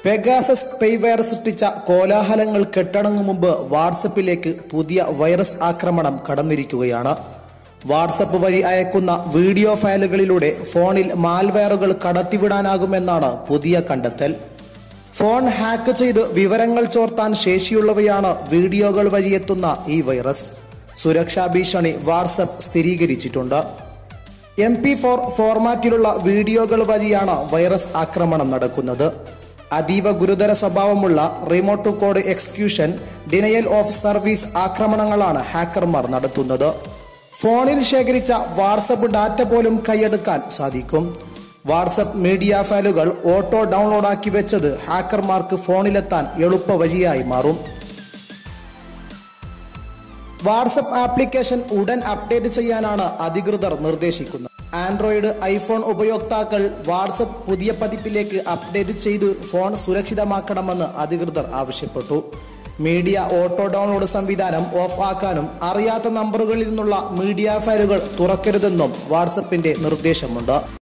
Pegasus spyware സൃഷ്ടിച്ച കോലാഹലങ്ങൾ കെട്ടടങ്ങും മുമ്പ് വാട്സപ്പിലേക്ക് പുതിയ വൈറസ് ആക്രമണം കടന്നിരിക്കുകയാണ് വാട്സപ്പ് വഴി അയക്കുന്ന വീഡിയോ ഫയലുകളിലൂടെ ഫോണിൽ മാൽവെയറുകൾ കടത്തിവിടാനാകുമെന്നാണ് പുതിയ കണ്ടെത്തൽ ഫോൺ ഹാക്ക് ചെയ്ത് വിവരങ്ങൾ ചോർത്താൻ ശേഷിയുള്ളവയാണ് വീഡിയോകൾ വഴിയെത്തുന്ന ഈ വൈറസ് സുരക്ഷാ ഭീഷണി വാട്സപ്പ് സ്ഥിരീകരിച്ചിട്ടുണ്ട് എം പി ഫോർ ഫോർമാറ്റിലുള്ള വീഡിയോകൾ വഴിയാണ് വൈറസ് ആക്രമണം നടക്കുന്നത് അതീവ ഗുരുതര സ്വഭാവമുള്ള remote code execution denial of service ആക്രമണങ്ങളാണ് ഹാക്കർമാർ നടത്തുന്നത് ഫോണിൽ ശേഖരിച്ച വാട്സപ്പ് ഡാറ്റ പോലും കൈയെടുക്കാൻ സാധിക്കും വാട്സപ്പ് മീഡിയ ഫയലുകൾ ഓട്ടോ ഡൗൺലോഡാക്കി വെച്ചത് ഹാക്കർമാർക്ക് ഫോണിലെത്താൻ എളുപ്പ വഴിയായി മാറും വാട്സപ്പ് ആപ്ലിക്കേഷൻ ഉടൻ അപ്ഡേറ്റ് ചെയ്യാനാണ് അധികൃതർ നിർദ്ദേശിക്കുന്നത് ആൻഡ്രോയിഡ് ഐഫോൺ ഉപയോക്താക്കൾ വാട്സപ്പ് പുതിയ പതിപ്പിലേക്ക് അപ്ഡേറ്റ് ചെയ്ത് ഫോൺ സുരക്ഷിതമാക്കണമെന്ന് അധികൃതർ ആവശ്യപ്പെട്ടു മീഡിയ ഓട്ടോ ഡൗൺലോഡ് സംവിധാനം ഓഫ് ആക്കാനും അറിയാത്ത നമ്പറുകളിൽ നിന്നുള്ള മീഡിയ ഫയലുകൾ തുറക്കരുതെന്നും വാട്സപ്പിന്റെ നിർദ്ദേശമുണ്ട്